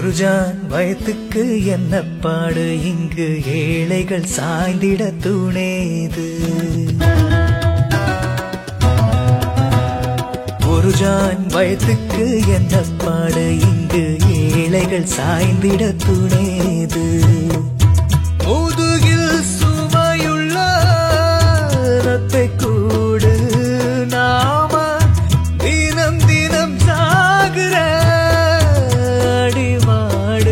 ஒரு ஜான் வயத்துக்கு என்ன பாடு இங்கு ஏழைகள் சாய்ந்திட துணேது ஒரு ஜான் வயத்துக்கு என்ன பாடு இங்கு ஏழைகள் சாய்ந்திட துணேது முதுகில் சுமையுள்ள ரத்தை கூடு நாம தினம் தினம் சாகுற அடிமாடு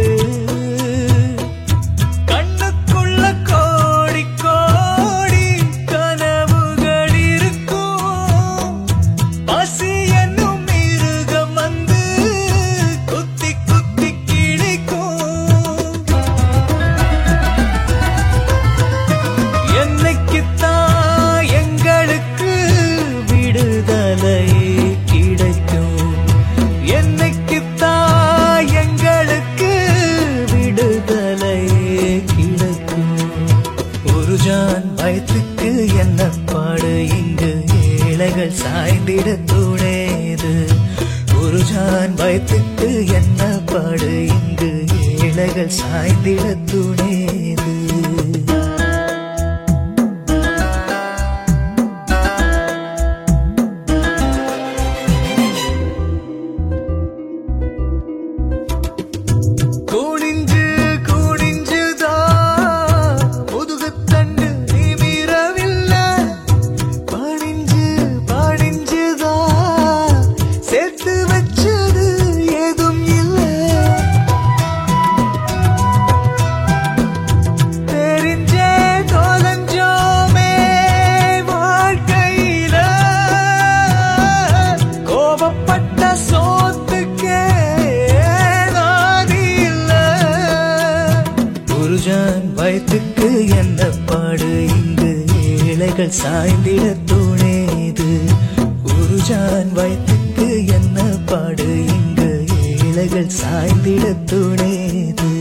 கண்ணுக்குள்ள கோடி கோடி கனவுகள் இருக்கும் பசி என்னும் மிருகம் வந்து குத்தி குத்தி கிழிக்கும் என்னைக்குத்தான் எங்களுக்கு விடுதலை கிடைக்கும் என்னைக்குத்தான் எங்களுக்கு விடுதலை கிடைக்கும் ஒரு ஜான் வயத்துக்கு என்ன பாடு இங்கு ஏழைகள் சாய்ந்திட துணேது ஒரு ஜான் வயத்துக்கு என்ன பாடு இங்கு ஏழைகள் சாய்ந்திட துணேது குனிஞ்சு குனிஞ்சுதான் முதுகுத்தண்டு நிமிரவில்லை பணிஞ்சு பணிஞ்சுதான் சேர்த்து வச்சது ஏதும் இல்லை தெரிஞ்சே தொலைஞ்சோமே வாழ்க்கையில கோபப்பட்ட சோத்துக்கே நாதி இல்ல ஒரு ஜான் வயத்துக்கு என்ன பாடு இங்கு ஏழைகள் சாய்ந்திட துணேது ஒரு ஜான் வயத்துக்கு என்ன பாடு இங்கு ஏழைகள் சாய்ந்திட துணேது